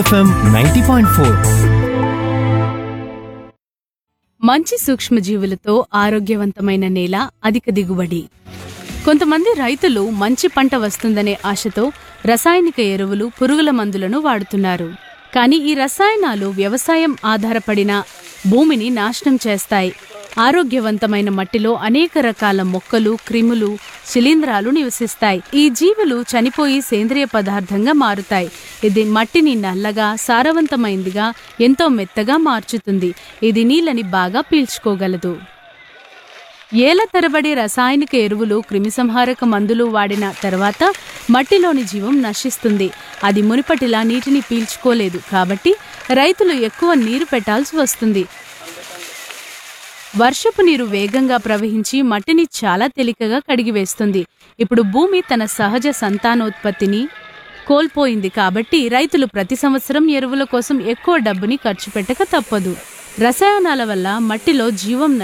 FM ninety point four మంచి సూక్ష్మజీవులతో ఆరోగ్యవంతమైన నేల అధిక దిగుబడి కొంతమంది రైతులు మంచి పంట వస్తుందనే ఆశతో రసాయనిక ఎరువులు పురుగుల మందులను వాడుతున్నారు కానీ ఈ రసాయనాలు వ్యవసాయం ఆధారపడిన భూమిని నాశనం చేస్తాయి ఆరోగ్యవంతమైన మట్టిలో అనేక రకాల మొక్కలు క్రిములు శిలీంధ్రాలు నివసిస్తాయి ఈ జీవులు చనిపోయి సేంద్రియ పదార్థంగా మారుతాయి ఇది మట్టిని నల్లగా సారవంతమైందిగా ఎంతో మెత్తగా మార్చుతుంది ఇది నీళ్ళని బాగా పీల్చుకోగలదు ఏళ్ల తరబడి రసాయనిక ఎరువులు క్రిమిసంహారక మందులు వాడిన తర్వాత మట్టిలోని జీవం నశిస్తుంది అది మునిపటిలా నీటిని పీల్చుకోలేదు కాబట్టి రైతులు ఎక్కువ నీరు పెట్టాల్సి వస్తుంది వర్షపు నీరు వేగంగా ప్రవహించి మట్టిని చాలా తేలికగా కడిగివేస్తుంది ఇప్పుడు భూమి తన సహజ సంతానోత్పత్తిని కోల్పోయింది కాబట్టి రైతులు ప్రతి సంవత్సరం ఎరువుల కోసం ఎక్కువ డబ్బుని ఖర్చు పెట్టక తప్పదు రసాయనాల వల్ల మట్టిలో జీవం